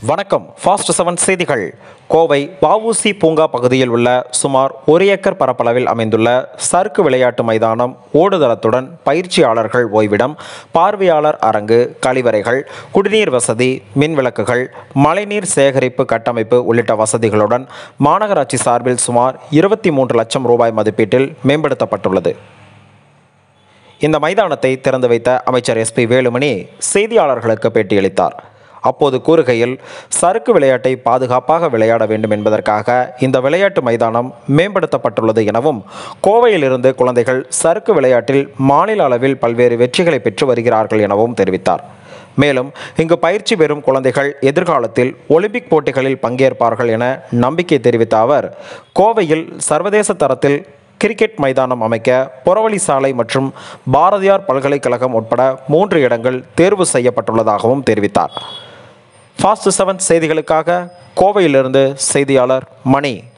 வணக்கம் fast seven செய்திகள் கோவை வஉசி பூங்கா பகுதியில் உள்ள சுமார் ஒரு ஏக்கர் பரப்பளவில் அமைந்துள்ள சறுக்கு விளையாட்டு மைதானம் ஓடுதளத்துடன் பயிற்சியாளர்கள் ஓய்விடம் பார்வையாளர் அரங்கு கழிவறைகள் குடிநீர் வசதி மின் விளக்குகள் மழைநீர் சேகரிப்பு கட்டமைப்பு உள்ளிட்ட வசதிகளுடன் மாநகராட்சி சார்பில் சுமார் இருபத்தி மூன்று லட்சம் ரூபாய் மதிப்பீட்டில் மேம்படுத்தப்பட்டுள்ளது இந்த மைதானத்தை திறந்து வைத்த அமைச்சர் எஸ்பி வேலுமணி செய்தியாளர்களுக்கு பேட்டியளித்தார் அப்போது கூறுகையில் சறுக்கு விளையாட்டை பாதுகாப்பாக விளையாட வேண்டும் என்பதற்காக இந்த விளையாட்டு மைதானம் மேம்படுத்தப்பட்டுள்ளது எனவும் கோவையிலிருந்து குழந்தைகள் சறுக்கு விளையாட்டில் மாநில அளவில் பல்வேறு வெற்றிகளை பெற்று வருகிறார்கள் எனவும் தெரிவித்தார் மேலும் இங்கு பயிற்சி பெறும் குழந்தைகள் எதிர்காலத்தில் ஒலிம்பிக் போட்டிகளில் பங்கேற்பார்கள் என நம்பிக்கை தெரிவித்த அவர் கோவையில் சர்வதேச தரத்தில் கிரிக்கெட் மைதானம் அமைக்க புறவழி சாலை மற்றும் பாரதியார் பல்கலைக்கழகம் உட்பட மூன்று இடங்கள் தேர்வு செய்யப்பட்டுள்ளதாகவும் தெரிவித்தார் ஃபாஸ்ட் செவன் செய்திகளுக்காக கோவையிலிருந்து செய்தியாளர் மணி